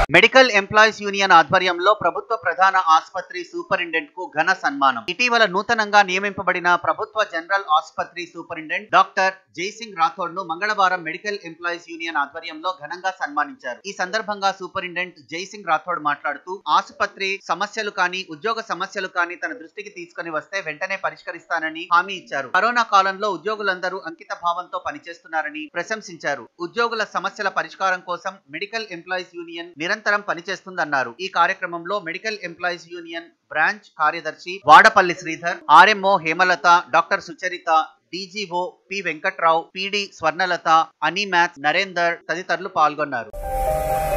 medical employees union ఆధ్వర్యంలో ప్రభుత్వ ప్రధాన ఆసుపత్రి సూపరింటెండెంట్ కు ఘన సన్మానం ఇటీవల నూతనంగా నియమింపబడిన ప్రభుత్వ జనరల్ ఆసుపత్రి సూపరింటెండెంట్ డాక్టర్ జైసింగ్ రాథోడ్ ను మంగళవారం మెడికల్ ఎంప్లాయీస్ యూనియన్ ఆధ్వర్యంలో ఘనంగా సన్మానించారు ఈ సందర్భంగా సూపరింటెండెంట్ జైసింగ్ రాథోడ్ మాట్లాడుతూ ఆసుపత్రి సమస్యలు కానీ ఉద్యోగ సమస్యలు కానీ తన దృష్టికి తీసుకుని వస్తే వెంటనే పరిష్కరిస్తానని హామీ ఇచ్చారు కరోనా కాలంలో ఉద్యోగులందరూ అంకిత భావంతో పనిచేస్తున్నారని ప్రశంసించారు ఉద్యోగుల సమస్యల పరిష్కారం కోసం మెడికల్ ఎంప్లాయీస్ యూనియన్ నిరంతరం పనిచేస్తుందన్నారు ఈ కార్యక్రమంలో మెడికల్ ఎంప్లాయీస్ యూనియన్ బ్రాంచ్ కార్యదర్శి Vadapalli Sridhar RMO Hemalatha doctor Sucharitha DGO P Venkatrao PD Swarnalatha అనీ మ్యాథ్స్ నరేందర్ తదితరులు పాల్గొన్నారు